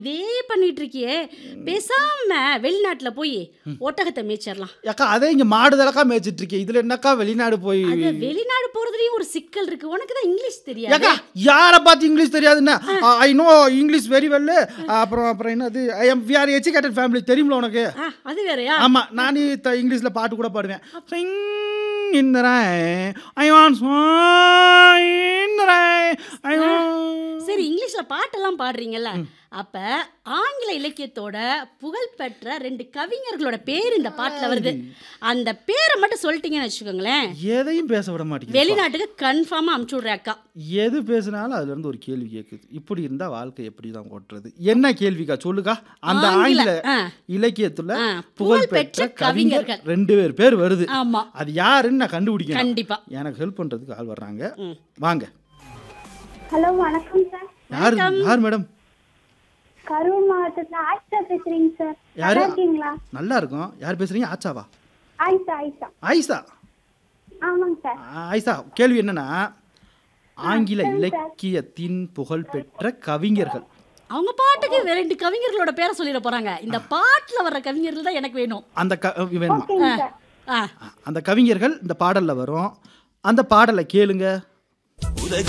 இதே பண்ணிட்டு இருக்கியே பேசாம வெளிநாட்டுல போய் ஒட்டகத்தை மேய்ச்சிடலாம் ஏக்கா அதே இங்க மாடு தலக்கா மேய்ச்சிட்டு இருக்கேன் இதுல என்னக்கா வெளிநாடு போய் அது வெளிநாடு போறதுலயும் ஒரு சிக்கல் இருக்கு உனக்கு தான் இங்கிலீஷ் தெரியாது ஏக்கா யாரை பார்த்து இங்கிலீஷ் தெரியாதுன்னா I know English very well அப்புறம் அப்புறம் என்னது I am we are educated family தெரியுமில உனக்கு ஆ, அது வேறயா ஆமா நானே த- இங்கிலீஷ்ல பாட்டு கூட பாடுவேன் Sing in the rain, I want swine in the rain, I want- சரி இங்கிலீஷ்ல பாட்டெல்லாம் பாடுறீங்கல்ல அப்ப ஆங்கில இலக்கியத்தோட புகழ்பெற்ற ரெண்டு கவிஞர்களோட பேர் இந்த பாட்டுல வருது அந்த பேரை மட்டும் சொல்லிட்டீங்கன்னு வச்சுக்கோங்களேன் எதையும் பேச விட மாட்டேங்குது வெளிநாட்டுக்கு கன்ஃபார்மா அமுச்சு விடுற அக்கா எது பேசினாலும் அதுல இருந்து ஒரு கேள்வி கேட்குது இப்படி இருந்தா வாழ்க்கை எப்படி தான் ஓட்டுறது என்ன கேள்விக்கா சொல்லுக்கா அந்த ஆங்கில, ஆங்கில ஆ. இலக்கியத்துல ஆ, புகழ்பெற்ற புகழ்பெற்ற கவிஞர் கவிஞர்கள். ரெண்டு பேர் பேர் வருது ஆமா அது யாருன்னு நான் கண்டுபிடிக்கணும் கண்டிப்பா எனக்கு ஹெல்ப் பண்றதுக்கு ஆள் வர்றாங்க ம். வாங்க ஹலோ வணக்கம் சார் யார் யார் மேடம் கரூர் மாவட்டத்துல ஆயிஷா பேசுறீங்க சார் யாரு? நல்லா இருக்கீங்களா நல்லா இருக்கும் யார் பேசுறீங்க ஆச்சாவா ஆயிஷா ஆயிஷா ஆயிஷா ஆமாங்க சார் ஆயிஷா கேள்வி என்னன்னா ஆங்கில இலக்கியத்தின் புகழ்பெற்ற கவிஞர்கள் அவங்க பாட்டுக்கு வேற ரெண்டு கவிஞர்களோட பேரை சொல்லிட போறாங்க இந்த பாட்டுல வர்ற கவிஞர்கள் தான் எனக்கு வேணும் அந்த க வேணுமா ஓகேங்க சார் ஆ அந்த கவிஞர்கள் இந்த பாடல்ல வரும் அந்த பாடலை கேளுங்க உலக